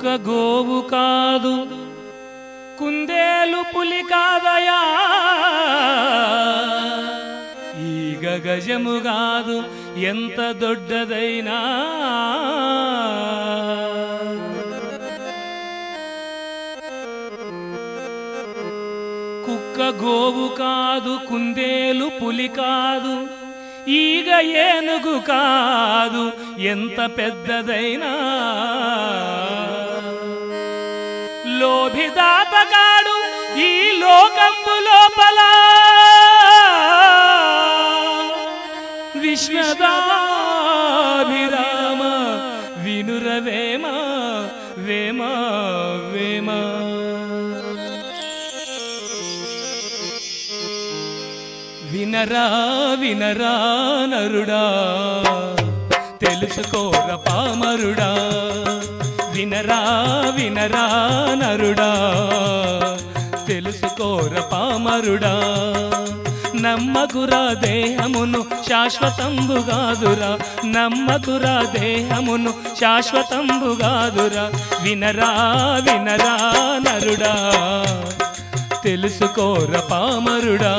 కుక్క గోవు కాదు కుందేలు పులి కాదయా ఈగ గజము కాదు ఎంత దొడ్డదైనా కుక్క గోవు కాదు కుందేలు పులి కాదు ఈగ ఏనుగు కాదు ఎంత పెద్దదైనా లోభిదాతగాడు ఈ లోకంబు లోపల విశ్వదాభిరామ వినురవేమ వేమ వేమ వినరా వినరా నరుడా తెలుసుకోర పామరుడా వినరా వినరా నరుడా తెలుసుకోర పామరుడా నమ్మకురా దేహమును శాశ్వతంబుగాదురా నమ్మకురా దేహమును శాశ్వతంబుగాదురా వినరా వినరా నరుడా తెలుసుకోర పామరుడా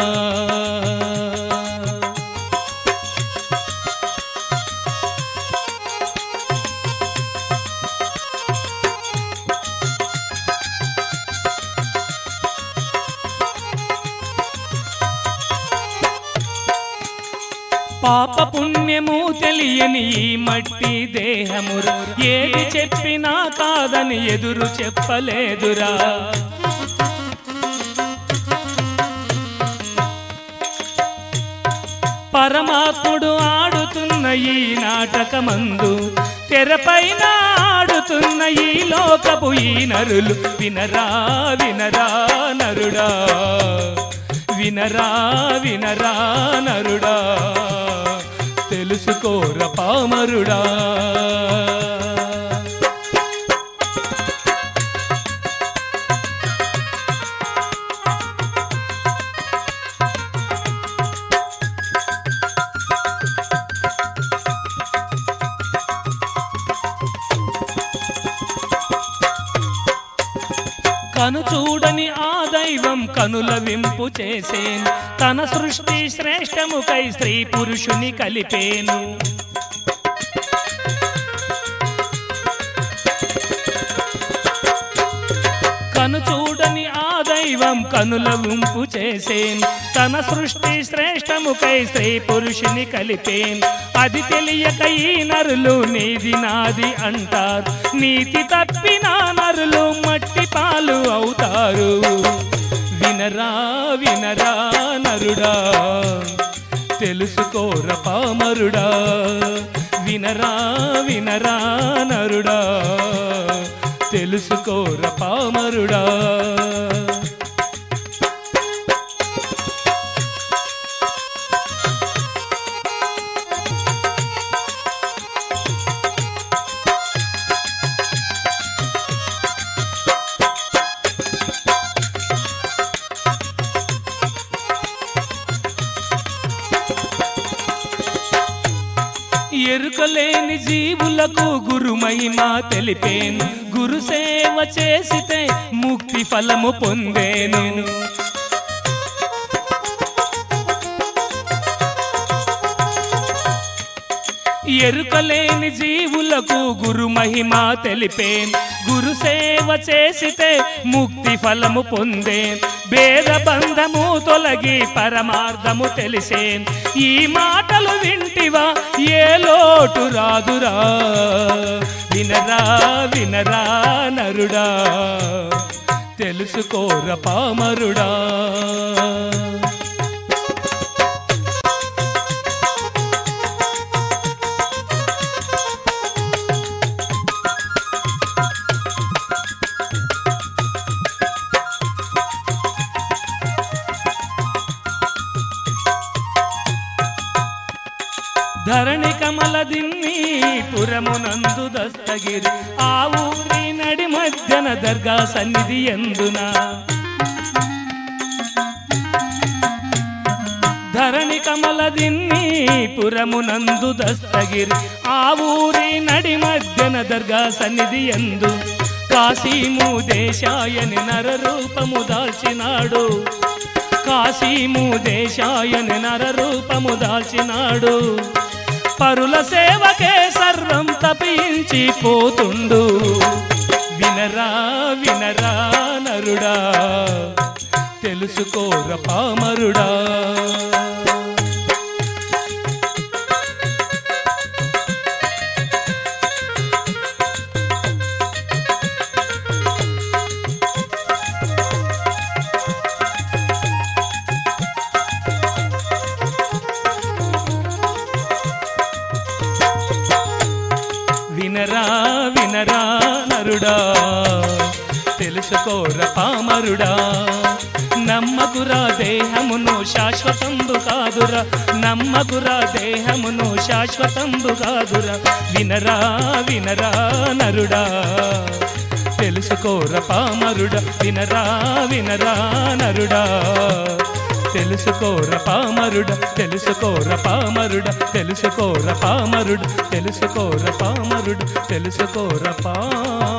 పాప పుణ్యము తెలియని ఈ మట్టి దేహమురా ఏది చెప్పినా కాదని ఎదురు చెప్పలేదురా పరమాత్ముడు ఆడుతున్న ఈ నాటకమందు తెరపైన ఆడుతున్న ఈ లోకపు ఈ నరులు వినరా వినరా నరుడా వినరా వినరా నరుడా తెలుసుకోర పామరుడా కను చూడని ఆ దైవం కనుల వింపు చేసేను తన సృష్టి శ్రేష్టముకై స్త్రీ పురుషుని కలిపేను కను చూడని ఆ దైవం కనుల వింపు చేసేను తన సృష్టి శ్రేష్టముకై స్త్రీ పురుషుని కలిపేను అది తెలియక ఈ నరులు నీది నాది అంటారు నీతి తప్పిన నరులు మట్టి పాలు అవుతారు వినరా వినరా నరుడా తెలుసుకోర పామరుడా వినరా వినరా నరుడా తెలుసుకోర పామరుడా ఎరుకలేని జీవులకు గురు మహిమ తెలిపేను గురు సేవ చేసితే ముక్తి ఫలము పొందేను ఎరుకలేని జీవులకు గురు మహిమ తెలిపేన్ గురు సేవ చేసితే ముక్తి ఫలము పొందేన్ భేద బంధము తొలగి పరమార్థము తెలిసేన్ ఈ మాటలు వింటివా ఏ లోటు రాదురా వినరా వినరా నరుడా తెలుసుకోర పామరుడా ధరణి కమల దిన్ని పురమునందు దస్తగిరి ఆ ఊరి నడి మధ్యన దర్గా సన్నిధి ఎందున ధరణి కమల దిన్ని పురమునందు దస్తగిరి ఆ ఊరి నడి మధ్యన దర్గా సన్నిధి ఎందు కాశీము దేశాయని నరరూపము దాల్చినాడు కాశీము దేశాయని నరరూపము దాల్చినాడు పరుల సేవకే సర్వం తపించి పోతుండు వినరా వినరా నరుడా తెలుసుకోర పామరుడా వినరా వినరా నరుడా తెలుసుకోర పామరుడా నమ్మకురా దేహమును శాశ్వతంబు కాదురా నమ్మకురా దేహమును శాశ్వతంబు కాదురా వినరా వినరా నరుడా తెలుసుకోర పామరుడా వినరా వినరా నరుడా తెలుసుకోర పామరుడ తెలుసుకోర పామరుడ తెలుసుకోర పామరుడ తెలుసుకోర పామరుడ తెలుసుకోర పా